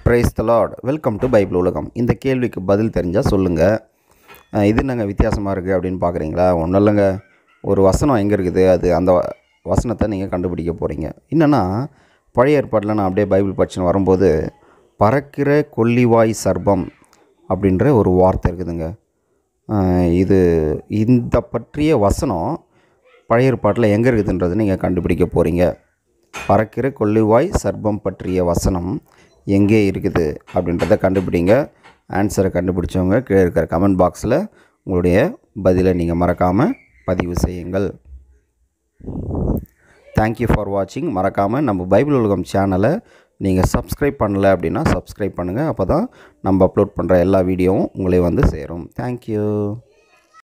price the lord welcome to Bible உலகம் இந்த கேள்விக்கு பதில் தெரிஞ்சால் சொல்லுங்கள் இது நாங்கள் வித்தியாசமாக இருக்குது அப்படின்னு பார்க்குறீங்களா ஒன்றும் இல்லைங்க ஒரு வசனம் எங்கே இருக்குது அது அந்த வ- வசனத்தை நீங்கள் கண்டுபிடிக்க போகிறீங்க என்னென்னா பழைய ஏற்பாட்டில் நான் அப்படியே பைபிள் படிச்சுன்னு வரும்போது பறக்கிற கொல்லிவாய் சர்ப்பம் அப்படின்ற ஒரு வார்த்தை இருக்குதுங்க அஹ் இது இந்த பற்றிய வசனம் பழைய ஏற்பாட்டில் எங்கே இருக்குதுன்றது நீங்கள் கண்டுபிடிக்க போகிறீங்க பறக்கிற கொள்ளுவாய் சர்ப்பம் பற்றிய வசனம் எங்கே இருக்குது அப்படின்றத கண்டுபிடிங்க ஆன்சரை கண்டுபிடிச்சவங்க கீழே இருக்கிற கமெண்ட் பாக்ஸில் உங்களுடைய பதிலை நீங்கள் மறக்காமல் பதிவு செய்யுங்கள் தேங்க்யூ ஃபார் வாட்சிங் மறக்காமல் நம்ம பைபிள் உலகம் சேனலை நீங்கள் சப்ஸ்கிரைப் பண்ணல அப்படின்னா சப்ஸ்கிரைப் பண்ணுங்கள் அப்போ தான் நம்ம அப்லோட் பண்ணுற எல்லா வீடியோவும் உங்களை வந்து சேரும் தேங்க்யூ